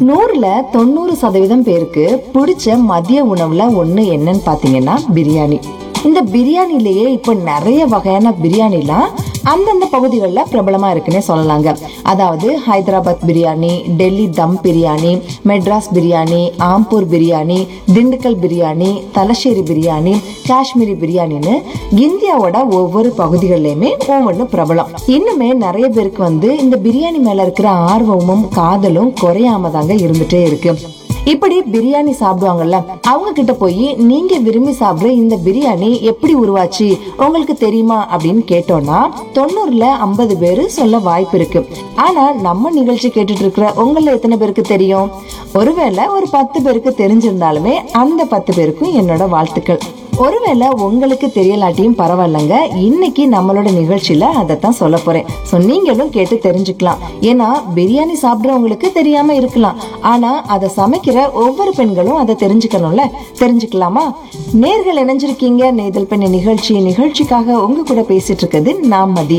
நூறுல தொண்ணூறு சதவீதம் பேருக்கு பிடிச்ச மதிய உணவுல ஒண்ணு என்னன்னு பாத்தீங்கன்னா பிரியாணி இந்த பிரியாணிலேயே இப்போ நிறைய வகையான பிரியாணிலாம் அந்தந்த பகுதிகளில் பிரபலமா இருக்குன்னே சொல்லலாங்க அதாவது ஹைதராபாத் பிரியாணி டெல்லி தம் பிரியாணி மெட்ராஸ் பிரியாணி ஆம்பூர் பிரியாணி திண்டுக்கல் பிரியாணி தலശ്ശേരി பிரியாணி காஷ்மீரி பிரியாணின்னு இந்தியாவோட ஒவ்வொரு பகுதிகளிலுமே ஒவ்வொன்று பிரபலம் இன்னுமே நிறைய பேருக்கு வந்து இந்த பிரியாணி மேல இருக்கிற ஆர்வமும் காதலும் குறையாம தாங்க இருந்துட்டே இருக்கு இப்படி பிரியாணி சாப்பிடுவாங்கல்ல அவங்க கிட்ட போய் நீங்க விரும்பி சாப்பிடுற இந்த பிரியாணி எப்படி உருவாச்சு உங்களுக்கு தெரியுமா அப்படின்னு கேட்டோம்னா தொண்ணூறுல ஐம்பது பேரு சொல்ல வாய்ப்பு இருக்கு ஆனா நம்ம நிகழ்ச்சி கேட்டுட்டு இருக்கிற உங்கள எத்தனை பேருக்கு தெரியும் ஒருவேளை ஒரு பத்து பேருக்கு தெரிஞ்சிருந்தாலுமே அந்த பத்து பேருக்கும் என்னோட வாழ்த்துக்கள் ஒருவேளை உங்களுக்கு தெரியலாட்டியும் பரவாயில்லைங்க இன்னைக்கு நம்மளோட நிகழ்ச்சியில அதைத்தான் சொல்ல போறேன் ஸோ நீங்களும் கேட்டு தெரிஞ்சுக்கலாம் ஏன்னா பிரியாணி சாப்பிட்றவங்களுக்கு தெரியாம இருக்கலாம் ஆனா அதை சமைக்கிற ஒவ்வொரு பெண்களும் அதை தெரிஞ்சுக்கணும்ல தெரிஞ்சுக்கலாமா நேர்கள் இணைஞ்சிருக்கீங்க நெய்தல் பெண்ணை நிகழ்ச்சி நிகழ்ச்சிக்காக உங்க கூட பேசிட்டு இருக்கிறது நான் மதி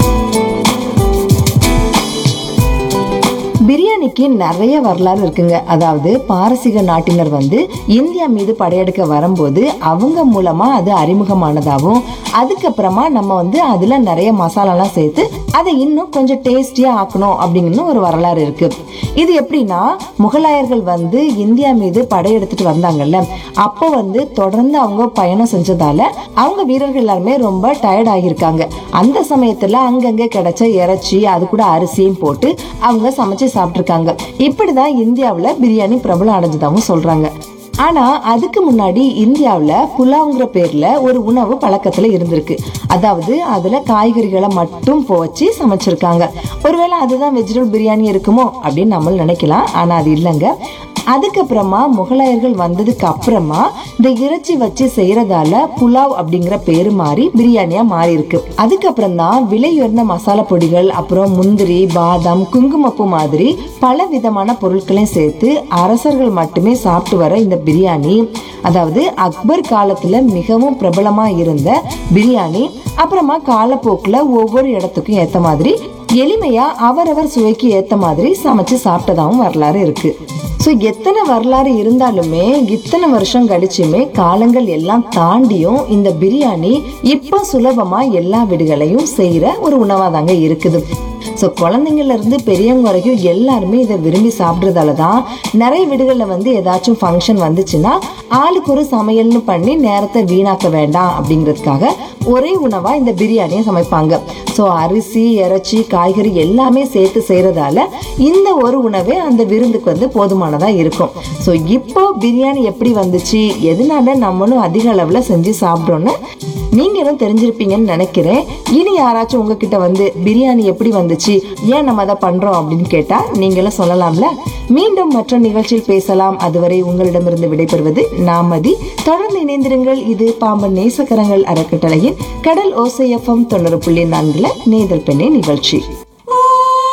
பிரியாணிக்கு நிறைய வரலாறு இருக்குங்க அதாவது பாரசீக நாட்டினர் வந்து இந்தியா மீது படையெடுக்க வரும்போது அவங்க மூலமா அது அறிமுகமானதாகவும் அதுக்கப்புறமா நம்ம வந்து அதுல நிறைய மசாலாலாம் சேர்த்து அதை இன்னும் கொஞ்சம் டேஸ்டியா ஆக்கணும் அப்படின்னு ஒரு வரலாறு இருக்கு இது எப்படின்னா முகலாயர்கள் வந்து இந்தியா மீது படையெடுத்துட்டு வந்தாங்கல்ல அப்போ வந்து தொடர்ந்து அவங்க பயணம் செஞ்சதால அவங்க வீரர்கள் எல்லாருமே ரொம்ப டயர்ட் ஆகியிருக்காங்க அந்த சமயத்துல அங்கங்க கிடைச்ச இறைச்சி அது கூட அரிசியும் போட்டு அவங்க சமைச்சு சாப்பிட்டிருக்காங்க இப்படிதான் இந்தியாவுல பிரியாணி பிரபலம் அடைஞ்சதாகவும் சொல்றாங்க ஆனா அதுக்கு முன்னாடி இந்தியாவுல புலாவ்ங்கிற பேர்ல ஒரு உணவு பழக்கத்துல இருந்திருக்கு அதாவது அதுல காய்கறிகளை மட்டும் போச்சு சமைச்சிருக்காங்க ஒருவேளை அதுதான் வெஜிடபிள் பிரியாணி இருக்குமோ அப்படின்னு நம்ம நினைக்கலாம் ஆனா அது இல்லைங்க அதுக்கப்புறமா முகலாயர்கள் வந்ததுக்கு அப்புறமா இந்த இறைச்சி வச்சு செய்யறதால புலாவ் அப்படிங்கிற பேரு மாறி பிரியாணியா மாறி இருக்கு அதுக்கப்புறம் தான் விலை உயர்ந்த மசாலா பொடிகள் அப்புறம் முந்திரி பாதாம் குங்குமப்பூ மாதிரி பல விதமான பொருட்களையும் சேர்த்து அரசர்கள் மட்டுமே சாப்பிட்டு வர இந்த பிரியாணி அதாவது அக்பர் காலத்துல மிகவும் பிரபலமா இருந்த பிரியாணி அப்புறமா காலப்போக்குல ஒவ்வொரு இடத்துக்கும் ஏத்த மாதிரி எளிமையா அவரவர் சுவைக்கு ஏத்த மாதிரி சமைச்சு சாப்பிட்டதாவும் வரலாறு இருக்கு ஸோ எத்தனை வரலாறு இருந்தாலுமே இத்தனை வருஷம் கழிச்சுமே காலங்கள் எல்லாம் தாண்டியும் இந்த பிரியாணி இப்போ சுலபமா எல்லா வீடுகளையும் செய்யற ஒரு உணவா தாங்க இருக்குது ஸோ குழந்தைங்கள்ல இருந்து பெரியவங்க வரைக்கும் எல்லாருமே இதை விரும்பி சாப்பிட்றதால தான் நிறைய வீடுகளில் வந்து ஏதாச்சும் ஃபங்க்ஷன் வந்துச்சுன்னா ஆளுக்கு ஒரு சமையல்னு பண்ணி நேரத்தை வீணாக்க வேண்டாம் அப்படிங்கிறதுக்காக ஒரே உணவா இந்த பிரியாணியை சமைப்பாங்க ஸோ அரிசி இறைச்சி காய்கறி எல்லாமே சேர்த்து செய்யறதால இந்த ஒரு உணவே அந்த விருந்துக்கு வந்து போதுமானதா இருக்கும் ஸோ இப்போ பிரியாணி எப்படி வந்துச்சு எதனால நம்மளும் அதிக அளவுல செஞ்சு சாப்பிட்றோன்னு நீங்களும் தெரிஞ்சிருப்பீங்கன்னு நினைக்கிறேன் இனி யாராச்சும் உங்ககிட்ட வந்து பிரியாணி எப்படி வந்துச்சு ஏன் நம்ம அதை பண்றோம் அப்படின்னு கேட்டா நீங்களும் சொல்லலாம்ல மீண்டும் மற்ற நிகழ்ச்சியில் பேசலாம் அதுவரை உங்களிடமிருந்து விடைபெறுவது நாமதி தொடர்ந்து இணைந்திருங்கள் இது பாம்பன் நேசக்கரங்கள் அறக்கட்டளையின் கடல் ஓசையஃபம் தொண்ணூறு புள்ளி நான்குல நேதல் பெண்ணே நிகழ்ச்சி